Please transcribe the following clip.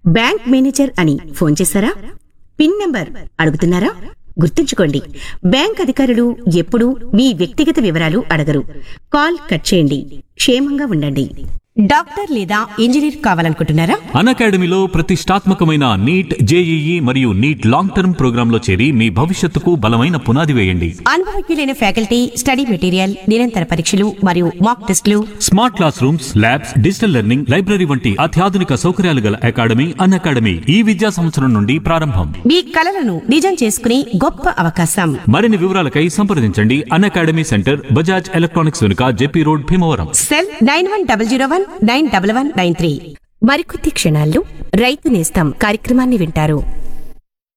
bank manager అని phone చేశారా pin number అడుగుతున్నారా గుర్తుంచుకోండి బ్యాంక్ అధికారులు ఎప్పుడూ మీ వ్యక్తిగత వివరాలు అడగరు కాల్ కట్ చేయండి క్షేమంగా ఉండండి డాక్టర్ లేదా ఇంజనీర్ కావాలనుకుంటున్నారా అన్ అకాడమీలో ప్రతిష్టాత్మకమైన నీట్ జేఈఈ మరియు నీట్ లాంగ్ టర్మ్ ప్రోగ్రాంలో చేరి మీ భవిష్యత్తుకు బలమైన పునాది వేయండి అనుభవజ్ఞులైన ఫ్యాకల్టీ స్టడీ మెటీరియల్ నిరంతర పరీక్షలు మరియు మాక్ టెస్టులు smart classrooms labs digital learning library వంటి అత్యాధునిక సౌకర్యాలు గల అకాడమీ అన్ అకాడమీ ఈ విద్యా సంవత్సరం నుండి ప్రారంభం మీ కలలను నిజం చేసుకునే గొప్ప అవకాశం మరిన్ని వివరాలకై సంప్రదించండి Unacademy centre Bajaj electronics వెనుక JP road Bhimavaram cell nine one double zero one nine double one nine three మరికొద్ది క్షణాల్లో రైతు నేస్తం కార్యక్రమాన్ని వింటారు